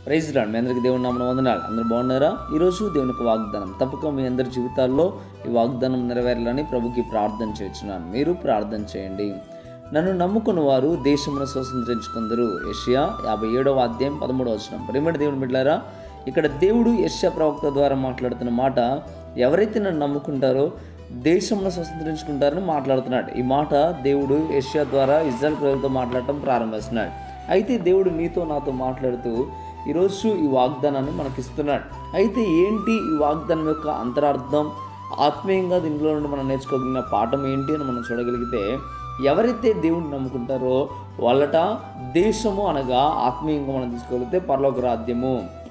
praise రాడు మీ అందరికి దేవుని నామన వందనాలు అందరూ బాగున్నారా ఈరోజు దేవునికి వాగ్దానం తప్పక మీ అందరి జీవితాల్లో ఈ వాగ్దానం నెరవేరాలని ప్రభుకి ప్రార్థన చేస్తున్నాను మీరు ప్రార్థన చేయండి నన్ను నమ్ముకున్న వారు దేశమును స్వతంత్రించుకుందరు యషియా యాభై ఏడవ అధ్యాయం పదమూడవ వచనం ప్రేమటి దేవుని బిడ్డారా ఇక్కడ దేవుడు యష్యా ప్రవక్త ద్వారా మాట్లాడుతున్న మాట ఎవరైతే నన్ను నమ్ముకుంటారో దేశంలో స్వతంత్రించుకుంటారని మాట్లాడుతున్నాడు ఈ మాట దేవుడు యష్యా ద్వారా ఇజ్రాయల్ ప్రజలతో మాట్లాడటం ప్రారంభిస్తున్నాడు అయితే దేవుడు నీతో నాతో మాట్లాడుతూ ఈరోజు ఈ వాగ్దానాన్ని మనకి ఇస్తున్నాడు అయితే ఏంటి ఈ వాగ్దానం యొక్క అంతరార్థం ఆత్మీయంగా దీనిలో నుండి మనం నేర్చుకోగలిగిన పాఠం ఏంటి అని మనం చూడగలిగితే ఎవరైతే దేవుడిని నమ్ముకుంటారో వాళ్ళట దేశము అనగా ఆత్మీయంగా మనం తీసుకోగలిగితే పరలోక రాజ్యము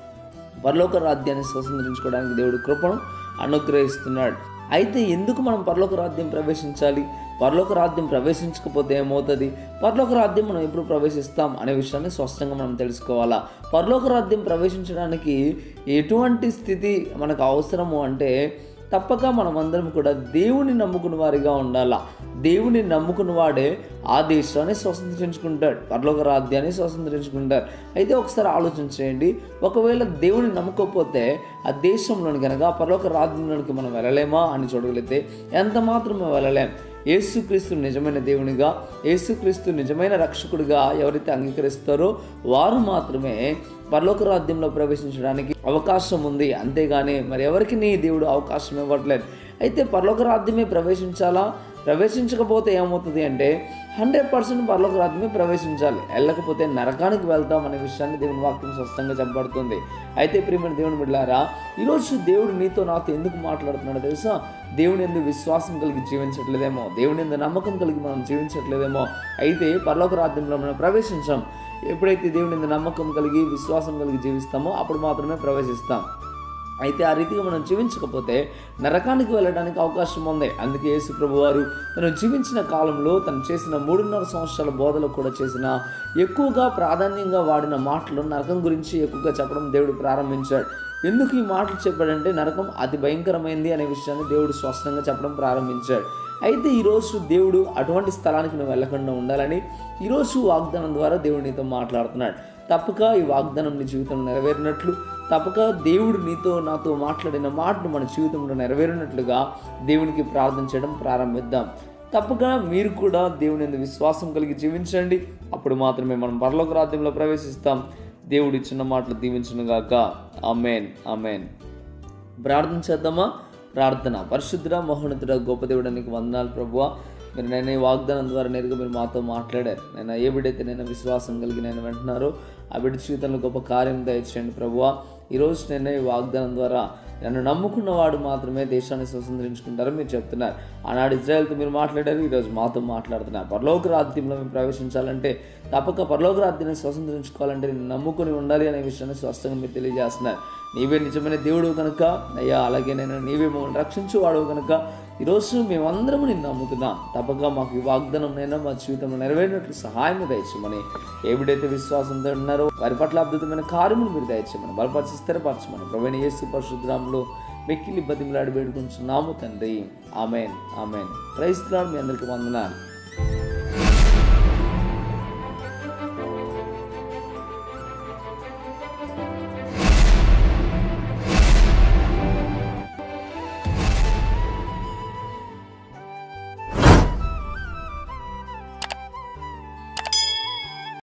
పరలోక రాజ్యాన్ని స్వతంత్రించుకోవడానికి దేవుడు కృపను అనుగ్రహిస్తున్నాడు అయితే ఎందుకు మనం పరలోక రాజ్యం ప్రవేశించాలి పరలోక రాజ్యం ప్రవేశించకపోతే ఏమవుతుంది పరలోక రాజ్యం మనం ఎప్పుడు ప్రవేశిస్తాం అనే విషయాన్ని స్పష్టంగా మనం తెలుసుకోవాలా పరలోక రాజ్యం ప్రవేశించడానికి ఎటువంటి స్థితి మనకు అవసరము అంటే తప్పక మనం అందరం కూడా దేవుని నమ్ముకున్న వారిగా ఉండాలా దేవుని నమ్ముకున్న వాడే ఆ దేశాన్ని స్వతంత్రించుకుంటాడు పరలోక రాజ్యాన్ని స్వతంత్రించుకుంటారు అయితే ఒకసారి ఆలోచన చేయండి ఒకవేళ దేవుని నమ్ముకోకపోతే ఆ దేశంలోని కనుక ఆ పరలోక రాజ్యంలోనికి మనం వెళ్ళలేమా అని చూడగలిగితే ఎంత మాత్రమే వెళ్ళలేం యేసుక్రీస్తు నిజమైన దేవునిగా యేసుక్రీస్తు నిజమైన రక్షకుడిగా ఎవరైతే అంగీకరిస్తారో వారు మాత్రమే పరలోక రాజ్యంలో ప్రవేశించడానికి అవకాశం ఉంది అంతేగాని మరి ఎవరికి నీ దేవుడు అవకాశం ఇవ్వట్లేదు అయితే పరలోక రాజ్యమే ప్రవేశించాలా ప్రవేశించకపోతే ఏమవుతుంది అంటే హండ్రెడ్ పర్సెంట్ పరలోక రాజ్యమే ప్రవేశించాలి వెళ్ళకపోతే నరకానికి వెళ్తాం అనే విషయాన్ని దేవుని వాక్యం స్పష్టంగా చెప్పబడుతుంది అయితే ప్రియమైన దేవుని బిడ్డారా ఈరోజు దేవుడు నీతో నాతో ఎందుకు మాట్లాడుతున్నాడో తెలుసా దేవుని ఎందుకు విశ్వాసం కలిగి జీవించట్లేదేమో దేవుని ఎందుకు నమ్మకం కలిగి మనం జీవించట్లేదేమో అయితే పరలోక రాజ్యంలో మనం ప్రవేశించాం ఎప్పుడైతే దేవుని ఎందుకు నమ్మకం కలిగి విశ్వాసం కలిగి జీవిస్తామో అప్పుడు మాత్రమే ప్రవేశిస్తాం అయితే ఆ రీతిగా మనం జీవించకపోతే నరకానికి వెళ్ళడానికి అవకాశం ఉంది అందుకే యేసు ప్రభు వారు తను జీవించిన కాలంలో తను చేసిన మూడున్నర సంవత్సరాల బోధలో కూడా చేసిన ఎక్కువగా ప్రాధాన్యంగా వాడిన మాటలు నరకం గురించి ఎక్కువగా చెప్పడం దేవుడు ప్రారంభించాడు ఎందుకు ఈ మాటలు చెప్పాడంటే నరకం అతి భయంకరమైంది అనే విషయాన్ని దేవుడు స్పష్టంగా చెప్పడం ప్రారంభించాడు అయితే ఈరోజు దేవుడు అటువంటి స్థలానికి నువ్వు వెళ్ళకుండా ఉండాలని ఈరోజు వాగ్దానం ద్వారా దేవుడు నీతో మాట్లాడుతున్నాడు తప్పక ఈ వాగ్దానం నీ జీవితంలో నెరవేరినట్లు తప్పక దేవుడు నీతో నాతో మాట్లాడిన మాటను మన జీవితంలో నెరవేరినట్లుగా దేవునికి ప్రార్థన చేయడం ప్రారంభిద్దాం తప్పక మీరు కూడా దేవుని యందు విశ్వాసం కలిగి జీవించండి అప్పుడు మాత్రమే మనం పరలోక రాజ్యంలో ప్రవేశిస్తాం దేవుడు ఇచ్చిన మాటలు దీవించునుగాక అమేన్ అమేన్ ప్రార్థన చేద్దామా ప్రార్థన పరిశుద్ధ మహోన్నతుడ గొప్ప దేవుడానికి వందనాలు ప్రభువ మీరు నేను ఈ వాగ్దానం ద్వారా నేరుగా మీరు మాతో మాట్లాడారు నేను ఏ బిడ్డైతే నేను విశ్వాసం కలిగి నేను వింటున్నారో ఆ బిడ్డ జీవితంలో గొప్ప కార్యం దయచేయండి ప్రభువ ఈరోజు నేను ఈ వాగ్దానం ద్వారా నన్ను నమ్ముకున్నవాడు మాత్రమే దేశాన్ని స్వతంత్రించుకుంటారని మీరు చెప్తున్నారు ఆనాడు ఇజ్రాయెల్తో మీరు మాట్లాడారు ఈరోజు మాతో మాట్లాడుతున్నారు పరలోక రాజ్యంలో మేము ప్రవేశించాలంటే తప్పక పరలోక రాజ్యాన్ని స్వతంత్రించుకోవాలంటే నేను నమ్ముకుని ఉండాలి అనే విషయాన్ని స్పష్టంగా మీరు తెలియజేస్తున్నారు నీవే నిజమైన దేవుడు కనుక అయ్యా అలాగే నేను నీవే మమ్మల్ని రక్షించువాడు కనుక ఈరోజు మేమందరము నిన్ను నమ్ముతున్నాం తప్పక మాకు ఈ వాగ్దానం నైనా మా జీవితంలో నెరవేరినట్లు సహాయం దయచేయమని ఏవిడైతే విశ్వాసంతో ఉన్నారో వారి పట్ల అద్భుతమైన కార్యములు మీరు దయచేయమని బలపరిచి స్థిరపరచమని ప్రవీణ యేసు పరిశుద్ధంలో మెక్కిలి బతిమలాడి వేడుకుంటున్నాము తండ్రి ఆమెన్ ఆమెన్ ప్రైస్తున్నాడు మీ అందరికీ వందనాలు